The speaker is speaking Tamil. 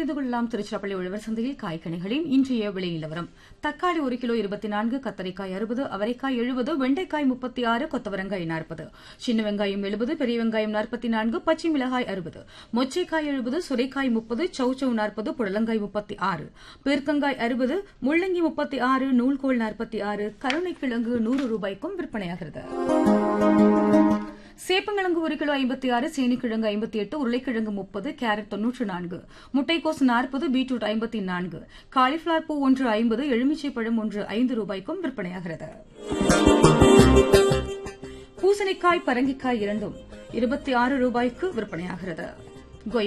தெரிந்து கொள்ளலாம் திருச்சிராப்பள்ளி உழவர் சந்தையில் காய்கனிகளின் இன்றைய விலை நிலவரம் தக்காளி ஒரு கிலோ இருபத்தி நான்கு கத்தரிக்காய் அறுபது அவரைக்காய் எழுபது வெண்டைக்காய் முப்பத்தி ஆறு கொத்தவரங்காய் நாற்பது சின்ன வெங்காயம் எழுபது பெரிய வெங்காயம் நாற்பத்தி நான்கு பச்சை மிளகாய் அறுபது மொச்சைக்காய் எழுபது சுரைக்காய் முப்பது சௌச்சௌ நாற்பது புடலங்காய் முப்பத்தி ஆறு பீர்க்கங்காய் அறுபது முள்ளங்கி முப்பத்தி ஆறு நூல்கோல் நாற்பத்தி ஆறு கருணைக்கிழங்கு நூறு ரூபாய்க்கும் விற்பனையாகிறது சேப்பங்கிழங்கு ஒரு கிலோ ஐம்பத்தி ஆறு சீனிக்கிழங்கு ஐம்பத்தி எட்டு உருளைக்கிழங்கு முப்பது கேரட் தொன்னூற்று நான்கு முட்டைக்கோஸ் நாற்பது பீட்ரூட் ஐம்பத்தி நான்கு காலிஃபிளவர் பூ ஒன்று ஐம்பது எலுமிச்சை பழம் ஒன்று ஐந்து ரூபாய்க்கும் விற்பனையாகிறது பூசணிக்காய் பரங்கிக்காய் இரண்டும் இருபத்தி ஆறு ரூபாய்க்கு விற்பனையாகிறது